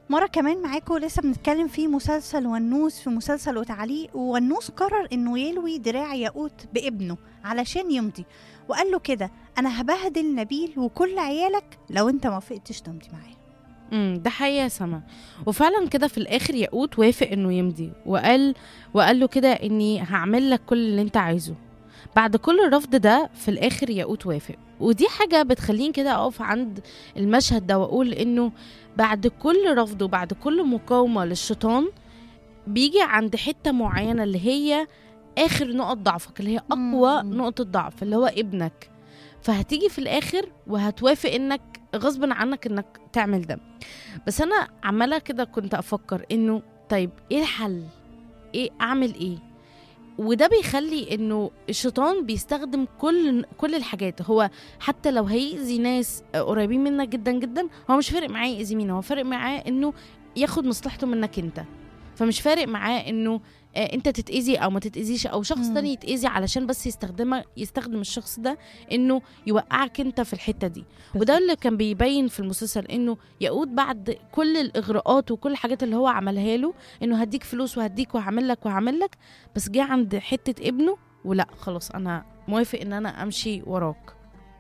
مرة كمان معاكم لسه بنتكلم في مسلسل ونوس في مسلسل وتعليق ونوس قرر انه يلوي دراع ياقوت بابنه علشان يمضي وقال له كده انا هبهدل نبيل وكل عيالك لو انت ما وافقتش تمضي معايا امم ده حقيقة يا سما وفعلا كده في الآخر ياقوت وافق إنه يمضي وقال وقال له كده إني هعمل لك كل اللي أنت عايزه بعد كل الرفض ده في الآخر ياقوت وافق ودي حاجة بتخليني كده أقف عند المشهد ده وأقول إنه بعد كل رفض وبعد كل مقاومة للشيطان بيجي عند حتة معينة اللي هي آخر نقط ضعفك اللي هي أقوى مم. نقطة ضعف اللي هو ابنك فهتيجي في الآخر وهتوافق إنك غصب عنك إنك تعمل ده بس انا عماله كده كنت افكر انه طيب ايه الحل ايه اعمل ايه وده بيخلي انه الشيطان بيستخدم كل كل الحاجات هو حتى لو هيأذي ناس قريبين منك جدا جدا هو مش فارق معاه يأذي مين هو فارق معاه انه ياخد مصلحته منك انت فمش فارق معاه انه آه، انت تتأذي او ما تتأذيش او شخص مم. تاني يتأذي علشان بس يستخدمك يستخدم الشخص ده انه يوقعك انت في الحتة دي وده اللي كان بيبين في المسلسل انه يقود بعد كل الاغراءات وكل الحاجات اللي هو عملها له انه هديك فلوس وهديك وهعمل لك وهعمل لك بس جه عند حته ابنه ولا خلاص انا موافق ان انا امشي وراك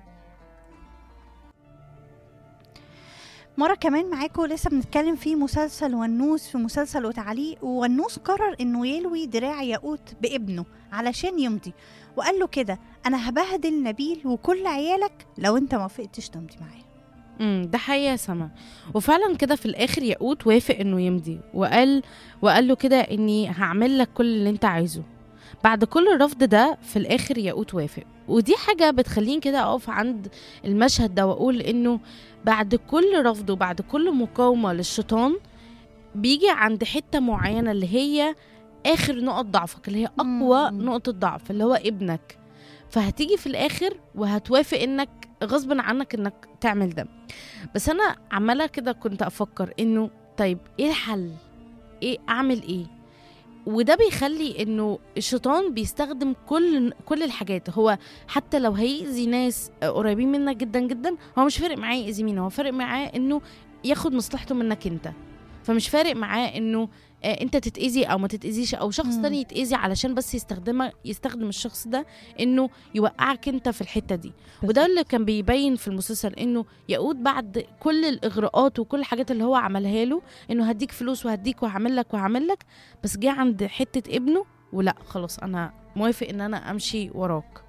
مرة كمان معاكم لسه بنتكلم في مسلسل ونوس في مسلسل وتعليق ونوس قرر انه يلوي دراع ياقوت بابنه علشان يمضي وقال له كده انا هبهدل نبيل وكل عيالك لو انت ما وافقتش تمضي معايا امم ده حقيقة يا سما وفعلا كده في الاخر ياقوت وافق انه يمضي وقال وقال له كده اني هعمل لك كل اللي انت عايزه بعد كل الرفض ده في الاخر ياقوت وافق ودي حاجة بتخليني كده اقف عند المشهد ده واقول انه بعد كل رفض وبعد كل مقاومة للشيطان بيجي عند حتة معينة اللي هي آخر نقط ضعفك اللي هي أقوى مم. نقطة ضعف اللي هو ابنك فهتيجي في الآخر وهتوافق إنك غصب عنك إنك تعمل ده بس أنا عمالة كده كنت أفكر إنه طيب إيه الحل؟ إيه أعمل إيه؟ وده بيخلي انه الشيطان بيستخدم كل كل الحاجات هو حتى لو هيأذي ناس قريبين منك جدا جدا هو مش فارق معاه يأذي مين هو فارق معاه انه ياخد مصلحته منك انت فمش فارق معاه انه آه، انت تتأذي او ما تتأذيش او شخص مم. تاني يتأذي علشان بس يستخدمك يستخدم الشخص ده انه يوقعك انت في الحتة دي وده اللي كان بيبين في المسلسل انه يقود بعد كل الاغراءات وكل الحاجات اللي هو عملها له انه هديك فلوس وهديك وهعمل لك وهعمل لك بس جه عند حتة ابنه ولا خلاص انا موافق ان انا امشي وراك